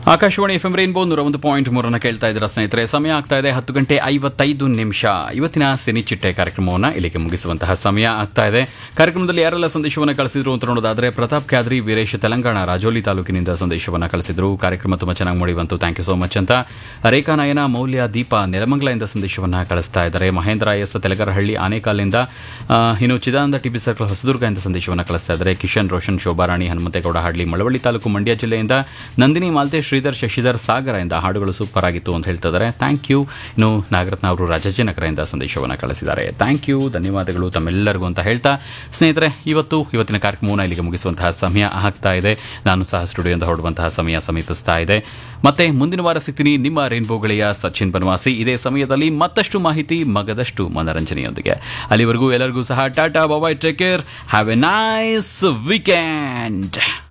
Akashvani F M rainbow ನೂರ ಒಂದು point ಮೂರನ್ನ ಕೇಳ್ತಾ ಇದ್ದೀರಾ ಸ್ನೇಹಿತರೆ ಸಮಯ ಆಗ್ತಾ ಇದೆ ಹತ್ತು ಗಂಟೆ ಐವತ್ತೈದು ನಿಮಿಷ ಇವತ್ತಿನ ಸಿನಿ ಚಿಟ್ಟೆ ಕಾರ್ಯಕ್ರಮವನ್ನು ಇಲ್ಲಿಗೆ ಮುಗಿಸುವಂತಹ ಸಮಯ ಆಗ್ತಾ ಇದೆ ಕಾರ್ಯಕ್ರಮದಲ್ಲಿ ಯಾರೆಲ್ಲ ಸಂದೇಶವನ್ನು ಕಳಿಸಿದ್ರು ಅಂತ ನೋಡೋದಾದ್ರೆ ಪ್ರತಾಪ್ ಕ್ಯಾದ್ರಿ ವೀರೇಶ್ ತೆಲಂಗಾಣ ರಾಜೋಲಿ ತಾಲೂಕಿನಿಂದ ಸಂದೇಶವನ್ನು ಕಳಿಸಿದ್ರು ಕಾರ್ಯಕ್ರಮ ತುಂಬಾ ಚೆನ್ನಾಗಿ ಮೂಡಿ ಬಂತು ಥ್ಯಾಂಕ್ ಯು ಸೋ ಮಚ್ ಅಂತ ರೇಖಾ ನಯನ ಮೌಲ್ಯ ದೀಪ ನೆಲಮಂಗಲದಿಂದ ಸಂದೇಶವನ್ನು ಕಳಿಸ್ತಾ ಇದ್ದಾರೆ ಮಹೇಂದ್ರ ಎಸ್ ತೆಲಗರಹಳ್ಳಿ ಆನೇಕಾಲ್ನಿಂದ ಆ, ಇನ್ನು ಚಿದಾನಂದ ಟಿಬಿ ಸರ್ಕಲ್ ಹೊಸದುರ್ಗದಿಂದ ಸಂದೇಶವನ್ನು ಕಳಿಸ್ತಾ ಇದ್ದಾರೆ ಕಿಶನ್ ರೋಷನ್ ಶೋಭಾರಾಣಿ ಹನುಮಂತೇಗೌಡ ಹಾಡ್ಲಿ ಮಳವಳ್ಳಿ ತಾಲೂಕು ಮಂಡ್ಯ ಜಿಲ್ಲೆಯಿಂದ ನಂದಿನಿ ಮಾಲ್ತೆ ಶ್ರೀಧರ್ ಶಶಿಧರ್ ಸಾಗರ ಇಂದ ಹಾಡುಗಳು ಸೂಪರ್ ಆಗಿತ್ತು ಅಂತ ಹೇಳ್ತಾ ಇದ್ದಾರೆ ಥ್ಯಾಂಕ್ ಯು ಇನ್ನು ನಾಗರತ್ನ ಅವರು ರಾಜಾಜಿನಗರದಿಂದ ಸಂದೇಶವನ್ನು ಕಳಿಸಿದ್ದಾರೆ ಥ್ಯಾಂಕ್ ಯು ಧನ್ಯವಾದಗಳು ತಮ್ಮೆಲ್ಲರಿಗೂ ಅಂತ ಹೇಳ್ತಾ ಸ್ನೇಹಿತರೆ ಇವತ್ತು ಇವತ್ತಿನ ಕಾರ್ಯಕ್ರಮವನ್ನು ಇಲ್ಲಿಗೆ ಮುಗಿಸುವಂತಹ ಸಮಯ ಆಗ್ತಾ ಇದೆ ನಾನು ಸಹ ಸ್ಟುಡಿಯೋದಿಂದ ಹೊರಡುವಂತಹ ಸಮಯ ಸಮೀಪಿಸ್ತಾ ಇದೆ ಮತ್ತೆ ಮುಂದಿನ ವಾರ ಸಿಗ್ತೀನಿ ನಿಮ್ಮ ರೈನ್ಬೋ ಗೆಳೆಯ ಸಚಿನ್ ಬನ್ವಾಸಿ ಇದೇ ಸಮಯದಲ್ಲಿ ಮತ್ತಷ್ಟು ಮಾಹಿತಿ ಮಗದಷ್ಟು ಮನರಂಜನೆಯೊಂದಿಗೆ ಅಲ್ಲಿವರೆಗೂ ಎಲ್ಲರಿಗೂ ಸಹ tata bye bye take care have a nice weekend